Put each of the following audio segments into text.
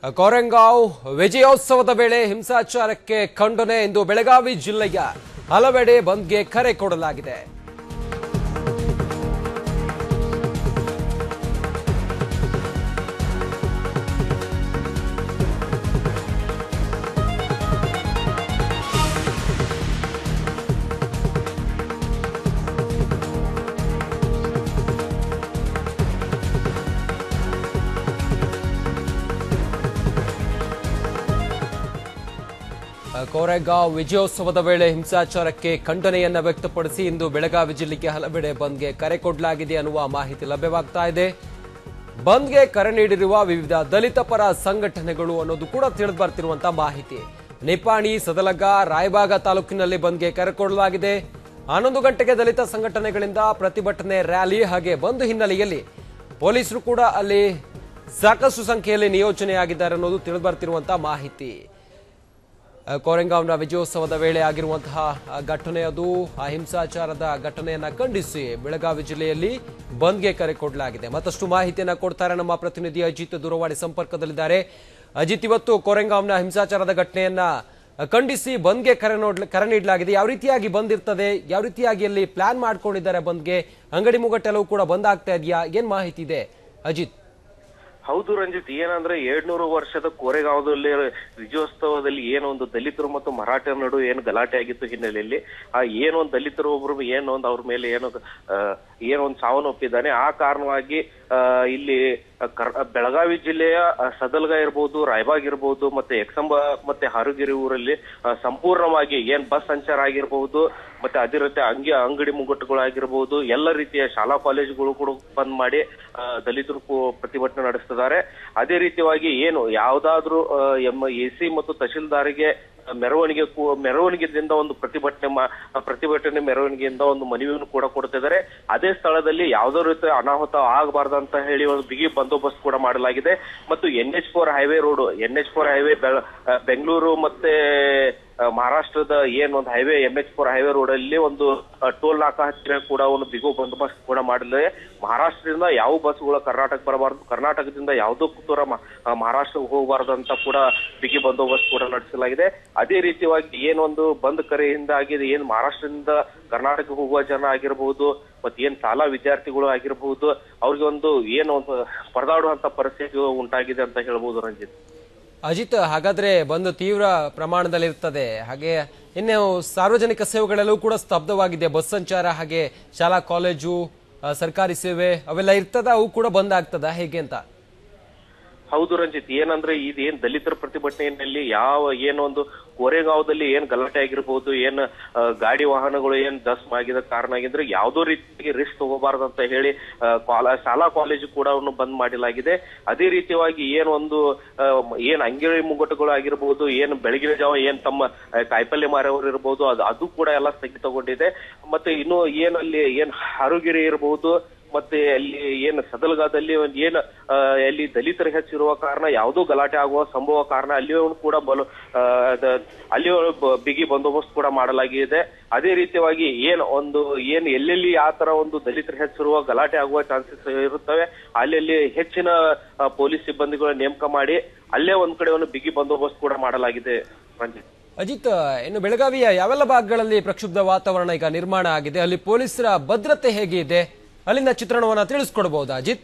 ಕೊರೆಂಗಾವ್ ವಿಜಯೋತ್ಸವದ ವೇಳೆ ಹಿಂಸಾಚಾರಕ್ಕೆ ಖಂಡನೆ ಎಂದು ಬೆಳಗಾವಿ ಜಿಲ್ಲೆಯ ಹಲವೆಡೆ ಬಂದ್ಗೆ ಕರೆ ಕೊಡಲಾಗಿದೆ ಕೋರೆಗಾಂವ್ ವಿಜಯೋತ್ಸವದ ವೇಳೆ ಹಿಂಸಾಚಾರಕ್ಕೆ ಖಂಡನೆಯನ್ನ ವ್ಯಕ್ತಪಡಿಸಿ ಇಂದು ಬೆಳಗಾವಿ ಜಿಲ್ಲೆಗೆ ಹಲವೆಡೆ ಬಂದ್ಗೆ ಕರೆ ಕೊಡಲಾಗಿದೆ ಅನ್ನುವ ಮಾಹಿತಿ ಲಭ್ಯವಾಗ್ತಾ ಇದೆ ಬಂದ್ಗೆ ಕರೆ ನೀಡಿರುವ ವಿವಿಧ ದಲಿತ ಪರ ಸಂಘಟನೆಗಳು ಅನ್ನೋದು ಕೂಡ ತಿಳಿದು ಬರ್ತಿರುವಂತಹ ಮಾಹಿತಿ ನಿಪಾಣಿ ಸದಲಗ ರಾಯಬಾಗ ತಾಲೂಕಿನಲ್ಲಿ ಬಂದ್ಗೆ ಕರೆ ಕೊಡಲಾಗಿದೆ ಹನ್ನೊಂದು ಗಂಟೆಗೆ ದಲಿತ ಸಂಘಟನೆಗಳಿಂದ ಪ್ರತಿಭಟನೆ ರ್ಯಾಲಿ ಹಾಗೆ ಬಂದ್ ಹಿನ್ನೆಲೆಯಲ್ಲಿ ಪೊಲೀಸರು ಕೂಡ ಅಲ್ಲಿ ಸಾಕಷ್ಟು ಸಂಖ್ಯೆಯಲ್ಲಿ ನಿಯೋಜನೆಯಾಗಿದ್ದಾರೆ ಅನ್ನೋದು ತಿಳಿದು ಬರ್ತಿರುವಂತಹ ಮಾಹಿತಿ ಕೋರೆಂಗಾವ್ನ ವಿಜಯೋತ್ಸವದ ವೇಳೆ ಆಗಿರುವಂತಹ ಆ, ಘಟನೆ ಅದು ಆ ಹಿಂಸಾಚಾರದ ಘಟನೆಯನ್ನ ಖಂಡಿಸಿ ಬೆಳಗಾವಿ ಜಿಲ್ಲೆಯಲ್ಲಿ ಬಂದ್ಗೆ ಕರೆ ಕೊಡಲಾಗಿದೆ ಮತ್ತಷ್ಟು ಮಾಹಿತಿಯನ್ನ ಕೊಡ್ತಾರೆ ನಮ್ಮ ಪ್ರತಿನಿಧಿ ಅಜಿತ್ ದೂರವಾಣಿ ಸಂಪರ್ಕದಲ್ಲಿದ್ದಾರೆ ಅಜಿತ್ ಇವತ್ತು ಕೋರೆಂಗಾವ್ನ ಹಿಂಸಾಚಾರದ ಘಟನೆಯನ್ನ ಖಂಡಿಸಿ ಬಂದ್ಗೆ ಕರೆ ನೋಡ್ ಕರೆ ನೀಡಲಾಗಿದೆ ಯಾವ ರೀತಿಯಾಗಿ ಬಂದಿರ್ತದೆ ಯಾವ ರೀತಿಯಾಗಿ ಅಲ್ಲಿ ಪ್ಲಾನ್ ಮಾಡ್ಕೊಂಡಿದ್ದಾರೆ ಬಂದ್ಗೆ ಅಂಗಡಿ ಮುಗಟ್ಟೆಲ್ಲವೂ ಕೂಡ ಬಂದ್ ಆಗ್ತಾ ಇದೆಯಾ ಏನ್ ಮಾಹಿತಿ ಇದೆ ಅಜಿತ್ ಹೌದು ರಂಜಿತ್ ಏನಂದ್ರೆ ಎರಡ್ನೂರು ವರ್ಷದ ಕೋರೆಗಾಂವದಲ್ಲಿ ವಿಜಯೋತ್ಸವದಲ್ಲಿ ಏನೊಂದು ದಲಿತರು ಮತ್ತು ಮರಾಠರ ನಡುವೆ ಏನು ಗಲಾಟೆ ಆಗಿತ್ತು ಹಿನ್ನೆಲೆಯಲ್ಲಿ ಆ ಏನೊಂದು ದಲಿತರು ಒಬ್ರು ಏನೊಂದು ಅವ್ರ ಮೇಲೆ ಏನೋ ಆ, ಏನೊಂದು ಸಾವನ್ನಪ್ಪಿದ್ದಾನೆ ಆ ಕಾರಣವಾಗಿ ಆ, ಇಲ್ಲಿ ಕರ್ ಬೆಳಗಾವಿ ಜಿಲ್ಲೆಯ ಆ, ಸದಲ್ಗ ಇರ್ಬೋದು ರಾಯಬಾಗ್ ಇರ್ಬೋದು ಮತ್ತೆ ಎಕ್ಸಂಬ ಮತ್ತೆ ಹಾರುಗಿರಿ ಊರಲ್ಲಿ ಆ, ಸಂಪೂರ್ಣವಾಗಿ ಏನ್ ಬಸ್ ಸಂಚಾರ ಆಗಿರ್ಬಹುದು ಮತ್ತೆ ಅದೇ ರೀತಿ ಅಂಗಿ ಅಂಗಡಿ ಮುಗ್ಗಟ್ಟುಗಳಾಗಿರ್ಬೋದು ಎಲ್ಲ ರೀತಿಯ ಶಾಲಾ ಕಾಲೇಜುಗಳು ಕೂಡ ಬಂದ್ ಮಾಡಿ ಆ, ದಲಿತರು ಕೂ- ಪ್ರತಿಭಟನೆ ನಡೆಸ್ತಿದ್ದಾರೆ ಅದೇ ರೀತಿಯಾಗಿ ಏನು ಯಾವ್ದಾದ್ರು ಆ, ಎಂ ಎ ಸಿ ಮತ್ತು ತಹಶೀಲ್ದಾರಿಗೆ ಮೆರವಣಿಗೆ ಕೂ- ಮೆರವಣಿಗೆದಿಂದ ಒಂದು ಪ್ರತಿಭಟನೆ ಮಾ- ಪ್ರತಿಭಟನೆ ಮೆರವಣಿಗೆಯಿಂದ ಒಂದು ಮನವಿಯನ್ನು ಕೂಡ ಕೊಡ್ತಿದ್ದಾರೆ ಅದೇ ಸ್ಥಳದಲ್ಲಿ ಯಾವುದೋ ರೀತಿ ಅನಾಹುತ ಆಗಬಾರ್ದಂತ ಹೇಳಿ ಒಂದು ಬಿಗಿ ಬಂದೋಬಸ್ತ್ ಕೂಡ ಮಾಡಲಾಗಿದೆ ಮತ್ತು N H four highway road N H four highway Bengaluru ಮತ್ತೆ ಆ, ಮಹಾರಾಷ್ಟ್ರದ ಏನ್ ಒಂದು highway N H four highway road ಅಲ್ಲಿ ಒಂದು ಟೋಲ್ ನಾಕಾ ಹತ್ತಿರ ಕೂಡ ಒಂದು ಬಿಗು ಬಂದೋಬಸ್ತ್ ಕೂಡ ಮಾಡಲಿದೆ ಮಹಾರಾಷ್ಟ್ರದಿಂದ ಯಾವ ಬಸ್ಗಳು ಕರ್ನಾಟಕ ಬರಬಾರ್ದು ಕರ್ನಾಟಕದಿಂದ ಯಾವುದೋ ಕೂಡ ಮ- ಆ, ಮಹಾರಾಷ್ಟ್ರಕ್ಕೆ ಹೋಗಬಾರ್ದು ಅಂತ ಕೂಡ ಬಿಗಿ ಬಂದೋಬಸ್ತ್ ಕೂಡ ನಡೆಸಲಾಗಿದೆ ಅದೇ ರೀತಿಯಾಗಿ ಏನೊಂದು ಬಂದ್ ಕರೆಯಿಂದ ಆಗಿದೆ ಏನ್ ಮಹಾರಾಷ್ಟ್ರದಿಂದ ಕರ್ನಾಟಕಕ್ಕೆ ಹೋಗುವ ಜನ ಆಗಿರಬಹುದು ಮತ್ತೆ ಏನ್ ಶಾಲಾ ವಿದ್ಯಾರ್ಥಿಗಳು ಆಗಿರಬಹುದು ಅವ್ರಿಗೆ ಒಂದು ಏನು ಒಂದು ಪರದಾಡುವಂತ ಪರಿಸ್ಥಿತಿ ಉಂಟಾಗಿದೆ ಅಂತ ಹೇಳ್ಬೋದು ರಂಜಿತ್ ಅಜಿತ್ ಹಾಗಾದ್ರೆ ಬಂದು ತೀವ್ರ ಪ್ರಮಾಣದಲ್ಲಿ ಇರ್ತದೆ ಹಾಗೆ ಇನ್ನು ಸಾರ್ವಜನಿಕ ಸೇವೆಗಳೆಲ್ಲವೂ ಕೂಡ ಸ್ತಬ್ಧವಾಗಿದೆ ಬಸ್ ಸಂಚಾರ ಹಾಗೆ ಶಾಲಾ ಕಾಲೇಜು ಆ, ಸರ್ಕಾರಿ ಸೇವೆ ಅವೆಲ್ಲ ಇರ್ತದ ಅವು ಕೂಡ ಬಂದ್ ಆಗ್ತದ ಹೇಗೆ ಅಂತ ಹೌದು ರಂಜಿತ್ ಏನಂದ್ರೆ ಇದೇನ್ ದಲಿತರ ಪ್ರತಿಭಟನೆಯಲ್ಲಿ ಯಾವ ಏನೊಂದು ಕೋರೆಗಾಂವದಲ್ಲಿ ಏನ್ ಗಲಾಟೆ ಆಗಿರ್ಬೋದು ಏನ್ ಆ, ಗಾಡಿ ವಾಹನಗಳು ಏನ್ ದಸ್ ಆಗಿದ ಕಾರಣ ಆಗಿದ್ರೆ ಯಾವ್ದೋ ರೀತಿಯಾಗಿ ರಿಸ್ಕ್ ತಗೋಬಾರ್ದು ಅಂತ ಹೇಳಿ ಆ, ಕಾಲ- ಶಾಲಾ ಕಾಲೇಜು ಕೂಡ ಅವನ್ನು ಬಂದ್ ಮಾಡಲಾಗಿದೆ ಅದೇ ರೀತಿಯಾಗಿ ಏನ್ ಒಂದು ಆ, ಏನ್ ಅಂಗಡಿ ಮುಗ್ಗಟ್ಟುಗಳು ಆಗಿರ್ಬೋದು ಏನ್ ಬೆಳಗಿನ ಜಾವ ಏನ್ ತಮ್ಮ ಆ, ಕಾಯಿಪಲ್ಯ ಮಾರವರು ಇರ್ಬೋದು ಅದು ಅದು ಕೂಡ ಎಲ್ಲ ಸ್ಥಗಿತಗೊಂಡಿದೆ ಮತ್ತೆ ಇನ್ನು ಏನ್ ಅಲ್ಲಿ ಏನ್ ಹರುಗಿರಿ ಇರಬಹುದು ಮತ್ತೆ ಅಲ್ಲಿ ಏನು ಸದಲ್ಗಾದಲ್ಲಿ ಒಂದು ಏನು ಆ, ಅಲ್ಲಿ ದಲಿತರು ಹೆಚ್ಚಿರುವ ಕಾರಣ ಯಾವುದೋ ಗಲಾಟೆ ಆಗುವ ಸಂಭವ ಕಾರಣ ಅಲ್ಲಿಯೂ ಕೂಡ ಬಲು ಆ, ದ- ಅಲ್ಲಿಯೂ ಬ- ಬಿಗಿ ಬಂದೋಬಸ್ತ್ ಕೂಡ ಮಾಡಲಾಗಿದೆ ಅದೇ ರೀತಿಯಾಗಿ ಏನ್ ಒಂದು ಏನ್ ಎಲ್ಲೆಲ್ಲಿ ಆ ತರ ಒಂದು ದಲಿತರು ಹೆಚ್ಚಿರುವ ಗಲಾಟೆ ಆಗುವ ಚಾನ್ಸಸ್ ಇರುತ್ತವೆ ಅಲ್ಲಿ ಹೆಚ್ಚಿನ ಆ, ಪೊಲೀಸ್ ಸಿಬ್ಬಂದಿಗಳ ನೇಮಕ ಮಾಡಿ ಅಲ್ಲೇ ಒಂದ್ ಕಡೆ ಒಂದು ಬಿಗಿ ಬಂದೋಬಸ್ತ್ ಕೂಡ ಮಾಡಲಾಗಿದೆ ರಂಜಿತ್ ಅಜಿತ್ ಇನ್ನು ಬೆಳಗಾವಿಯ ಯಾವೆಲ್ಲ ಭಾಗಗಳಲ್ಲಿ ಪ್ರಕ್ಷುಬ್ಧ ವಾತಾವರಣ ಈಗ ನಿರ್ಮಾಣ ಆಗಿದೆ ಅಲ್ಲಿ ಪೊಲೀಸರ ಭದ್ರತೆ ಹೇಗೆ ಇದೆ ಅಲ್ಲಿನ ಚಿತ್ರಣವನ್ನ ತಿಳಿಸ್ಕೊಡ್ಬಹುದಾ ಅಜಿತ್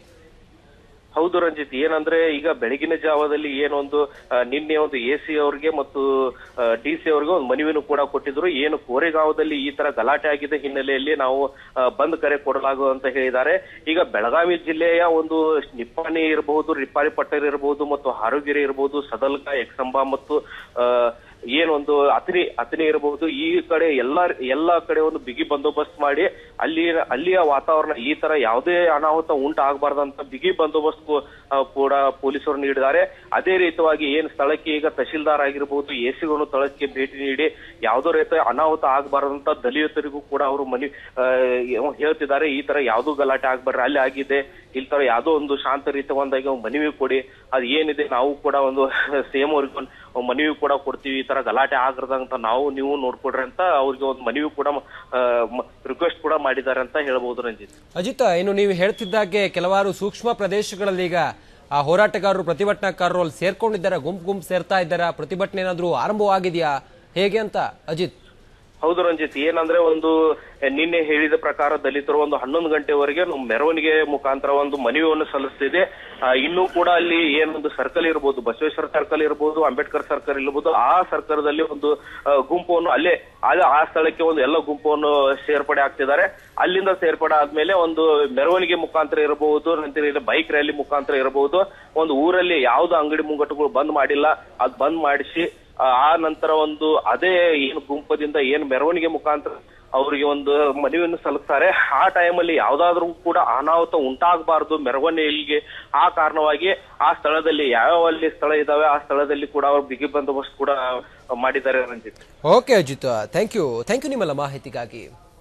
ಹೌದು ರಂಜಿತ್ ಏನಂದ್ರೆ ಈಗ ಬೆಳಗಿನ ಜಾವದಲ್ಲಿ ಏನೊಂದು ಆ, ನಿನ್ನೆ ಒಂದು ಎ ಸಿ ಅವ್ರಿಗೆ ಮತ್ತು ಡಿ ಸಿ ಅವ್ರಿಗೆ ಒಂದು ಮನವಿಯನ್ನು ಕೂಡ ಕೊಟ್ಟಿದ್ರು ಏನು ಕೋರೆಗಾಂವದಲ್ಲಿ ಈ ತರ ಗಲಾಟೆ ಆಗಿದ್ದ ಹಿನ್ನೆಲೆಯಲ್ಲಿ ನಾವು ಆ, ಬಂದ್ ಕರೆ ಕೊಡಲಾಗುವ ಅಂತ ಹೇಳಿದ್ದಾರೆ ಈಗ ಬೆಳಗಾವಿ ಜಿಲ್ಲೆಯ ಒಂದು ನಿಪ್ಪಾಣಿ ಇರಬಹುದು ರಿಪ್ಪಾರಿ ಪಟ್ಟರ್ ಇರಬಹುದು ಮತ್ತು ಹಾರುಗಿರಿ ಇರಬಹುದು ಸದಲ್ಕ ಎಕ್ಸಂಬ ಮತ್ತು ಆ, ಏನೊಂದು ಅತನಿ ಅತನಿ ಇರಬಹುದು ಈ ಕಡೆ ಎಲ್ಲ ಎಲ್ಲ ಕಡೆ ಒಂದು ಬಿಗಿ ಬಂದೋಬಸ್ತ್ ಮಾಡಿ ಅಲ್ಲಿ ಅಲ್ಲಿಯ ವಾತಾವರಣ ಈ ತರ ಯಾವುದೇ ಅನಾಹುತ ಉಂಟಾಗಬಾರ್ದಂತ ಬಿಗಿ ಬಂದೋಬಸ್ತ್ ಕೂ- ಆ, ಕೂಡ ಪೊಲೀಸರು ನೀಡಿದ್ದಾರೆ ಅದೇ ರೀತಿಯಾಗಿ ಏನ್ ಸ್ಥಳಕ್ಕೆ ಈಗ ತಹಶೀಲ್ದಾರ್ ಆಗಿರ್ಬೋದು ಎಸಿಗಳನ್ನು ಸ್ಥಳಕ್ಕೆ ಭೇಟಿ ನೀಡಿ ಯಾವುದೋ ರೀತಿ ಅನಾಹುತ ಆಗಬಾರ್ದಂತ ದಲಿತರಿಗೂ ಕೂಡ ಅವರು ಮನಿ ಆ, ಏನೋ ಹೇಳ್ತಿದ್ದಾರೆ ಈ ತರ ಯಾವ್ದು ಗಲಾಟೆ ಆಗ್ಬಾರ್ರಿ ಅಲ್ಲಿ ಆಗಿದೆ ಈ ತರ ಯಾವ್ದೋ ಒಂದು ಶಾಂತ ರೀತಿಯಾಗಿ ಒಂದು ಮನವಿ ಕೊಡಿ ಅದು ಏನಿದೆ ನಾವು ಕೂಡ ಒಂದು ಸೇಮ್ ಅವ್ರಿಗೆ ಒಂದು ಮನವಿ ಕೂಡ ಕೊಡ್ತೀವಿ ಈ ತರ ಗಲಾಟೆ ಆಗದಂತ ನಾವು ನೀವು ನೋಡ್ಕೊಡ್ರಿ ಅಂತ ಅವ್ರಿಗೆ ಒಂದು ಮನವಿ ಕೂಡ ರಿಕ್ವೆಸ್ಟ್ ಕೂಡ ಮಾಡಿದ್ದಾರೆ ಅಂತ ಹೇಳ್ಬೋದು ರಂಜಿತ್ ಅಜಿತ್ ಇನ್ನು ನೀವು ಹೇಳ್ತಿದ್ದಾಗೆ ಕೆಲವಾರು ಸೂಕ್ಷ್ಮ ಪ್ರದೇಶಗಳಲ್ಲಿ ಈಗ ಆ ಹೋರಾಟಗಾರರು ಪ್ರತಿಭಟನಾಕಾರರು ಅಲ್ಲಿ ಸೇರ್ಕೊಂಡಿದ್ದಾರಾ ಗುಂಪು ಗುಂಪು ಸೇರ್ತಾ ಇದ್ದಾರಾ ಪ್ರತಿಭಟನೆ ಏನಾದ್ರೂ ಆರಂಭವಾಗಿದೆಯಾ ಹೇಗೆ ಅಂತ ಅಜಿತ್ ಹೌದು ರಂಜಿತ್ ಏನಂದ್ರೆ ಒಂದು ನಿನ್ನೆ ಹೇಳಿದ ಪ್ರಕಾರ ದಲಿತರು ಒಂದು ಹನ್ನೊಂದು ಗಂಟೆವರೆಗೆ ನಮ್ಮ ಮೆರವಣಿಗೆ ಮುಖಾಂತರ ಒಂದು ಮನವಿಯನ್ನು ಸಲ್ಲಿಸ್ತಿದೆ ಆ, ಇನ್ನೂ ಕೂಡ ಅಲ್ಲಿ ಏನೊಂದು ಸರ್ಕಲ್ ಇರ್ಬೋದು ಬಸವೇಶ್ವರ ಸರ್ಕಲ್ ಇರ್ಬೋದು ಅಂಬೇಡ್ಕರ್ ಸರ್ಕಲ್ ಇರ್ಬೋದು ಆ ಸರ್ಕಲ್ದಲ್ಲಿ ಒಂದು ಆ, ಗುಂಪನ್ನು ಅಲ್ಲೇ ಅಲ್ಲೇ ಆ ಸ್ಥಳಕ್ಕೆ ಒಂದು ಎಲ್ಲ ಗುಂಪನ್ನು ಸೇರ್ಪಡೆ ಆಗ್ತಿದ್ದಾರೆ ಅಲ್ಲಿಂದ ಸೇರ್ಪಡೆ ಆದ್ಮೇಲೆ ಒಂದು ಮೆರವಣಿಗೆ ಮುಖಾಂತರ ಇರಬಹುದು ನಂತರ ಬೈಕ್ ರ್ಯಾಲಿ ಮುಖಾಂತರ ಇರಬಹುದು ಒಂದು ಊರಲ್ಲಿ ಯಾವ್ದು ಅಂಗಡಿ ಮುಂಗಟ್ಟುಗಳು ಬಂದ್ ಮಾಡಿಲ್ಲ ಅದ್ ಬಂದ್ ಮಾಡಿಸಿ ಆ ಆ ನಂತರ ಒಂದು ಅದೇ ಏನು ಗುಂಪದಿಂದ ಏನು ಮೆರವಣಿಗೆ ಮುಖಾಂತರ ಅವರಿಗೆ ಒಂದು ಮನವಿಯನ್ನು ಸಲ್ಲಿಸ್ತಾರೆ ಆ ಟೈಮಲ್ಲಿ ಯಾವ್ದಾದ್ರೂ ಕೂಡ ಅನಾಹುತ ಉಂಟಾಗಬಾರದು ಮೆರವಣಿಗೆಗೆ ಆ ಕಾರಣವಾಗಿ ಆ ಸ್ಥಳದಲ್ಲಿ ಯಾವ ಅಲ್ಲಿ ಸ್ಥಳ ಇದಾವೆ ಆ ಸ್ಥಳದಲ್ಲಿ ಕೂಡ ಅವರು ಬಿಗಿ ಬಂದೋಬಸ್ತ್ ಕೂಡ ಮಾಡಿದ್ದಾರೆ Ranjit okay Ajit thank you thank you ನಿಮ್ಮೆಲ್ಲ ಮಾಹಿತಿಗಾಗಿ